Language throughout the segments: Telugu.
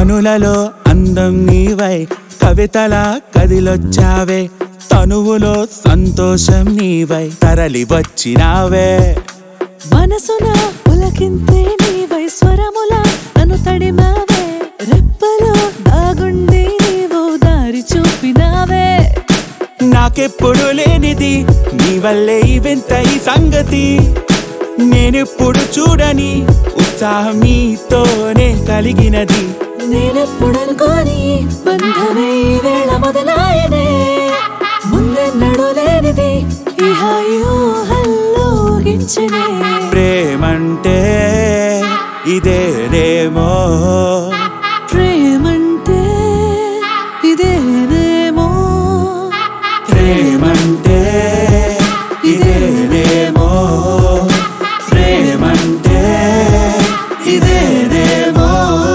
కనులలో అందం నీవై కవితల కదిలొచ్చావే తనువులో సంతోషం నీవై తరలి వచ్చినావే మనసున పులకింతే నీవై స్వరముల నన్ను తడిమావే రెప్పలో దాగుండి నీవు దారి చూపినావే నాకెప్పుడు లేనిది నీ వల్లే ఈ వింత ఈ సంగతి నేనెప్పుడు చూడని ఉత్సాహం నీతోనే కలిగినది నేనెప్పుడనుకోని బంధమే ఈ వేళ మొదలాయనే ముందెన్నడూ లేనిది ఈ హాయి ఊహల్లోగించనే ప్రేమంటే ఇదేనేమో ప్రేమంటే ఇదేనేమో ప్రేమంటే ఇదేనేమో ప్రేమంటే ఇదేనేమో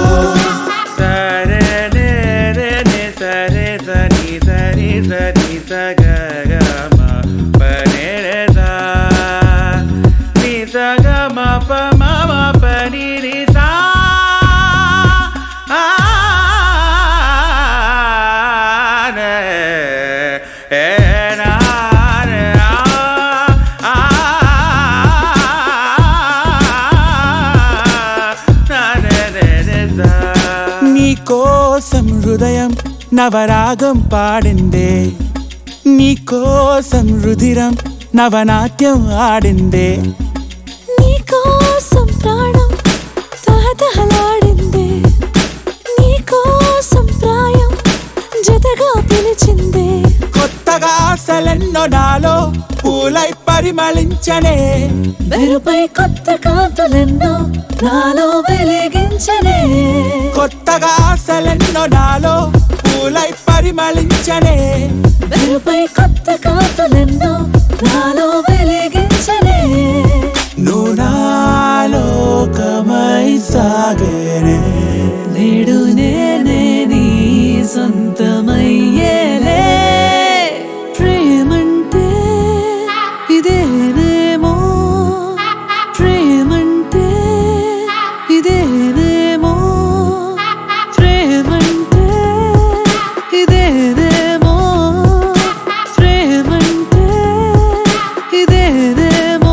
సరే రే రే రే సరే సని సరి సని సగమ పనే రే సా ని సగమ ప మమ పని ని సా ఆ రే ఏ నా రే ఆ నీకోసం హృదయం నవరాగం పాడిందే నీకోసం రుధిరం నవనాట్యం ఆడిందే నీకోసం ప్రాణం తహతహలాడిందే నీకోసం ప్రాయం జతగా పిలిచిందే కొత్తగా అసలెన్నో నాలో పూలై పరిమళించనే మెరుపై కొత్త కాంతులెన్నో నాలో వెలిగించనే కొత్తగా అసలెన్నో నాలో పూలై పరిమళించనే మెరుపై కొత్త కాంతులెన్నో నాలో వెలిగించనే నువ్వు నాలోకమై సాగేనే నేడు నేనే నీ సొంతమయ్యేలే ప్రేమంటే ఇదేనేమో ప్రేమంటే ఇదేనేమో ప్రేమంటే ఇదేనేమో ప్రేమంటే ఇదేనేమో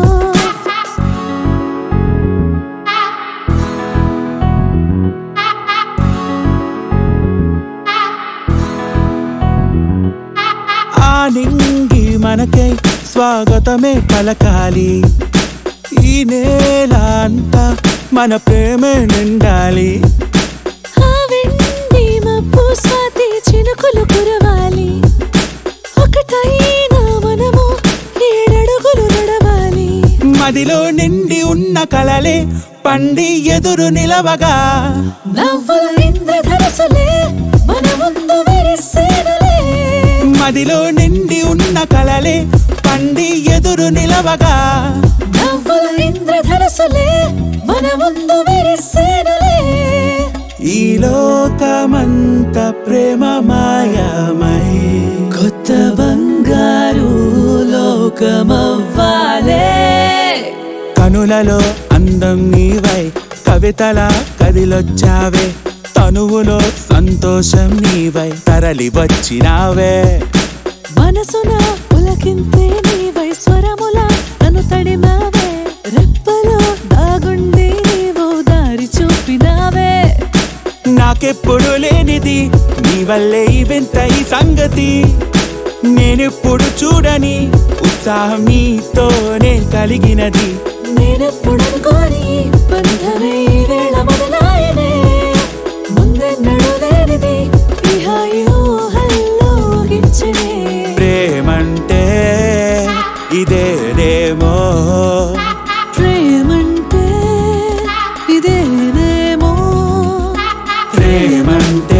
ఆ నింగి మనకై స్వాగతమే పలకాలి ఈ నేల అంతా మన ప్రేమే నిండాలి ఆ వెండి మబ్బు స్వాతి చినుకులు కురవాలి ఒకటైన మనము ఏడడుగులు నడవాలి మదిలో నిండి ఉన్న కలలే పండి ఎదురు నిలవగా నవ్వుల ఇంద్రధరసులే మన ముందు విరిసేనలే మదిలో నిండి ఉన్న కలలే పండి ఎదురు నిలవగా నవ్వుల ఇంద్రధరసులే మన ముందు విరిసేనలే ఈ లోకమంత ప్రేమ మాయమై కొత్త బంగారు లోకమవ్వాలే కనులలో అందం నీవై కవితల కదిలొచ్చావే తనువులో సంతోషం నీవై తరలి వచ్చినావే మనసున పులకింతే నీవై స్వరముల నన్ను తడిమావే రెప్పలో దాగుండి నీవు దారి చూపినావే నాకెప్పుడు లేనిది నీ వల్లే ఈ వింత ఈ సంగతి నేనెప్పుడు చూడని ఉత్సాహం నీతోనే కలిగినది నేనెప్పుడనుకోని బంధమే ఈ వేళ మొదలాయనే ముందెన్నడూ లేనిది ఈ హాయి ఊహల్లోగించనే ప్రేమంటే ఇదేనేమో ప్రేమంటే ఇదేనేమో ప్రేమంటే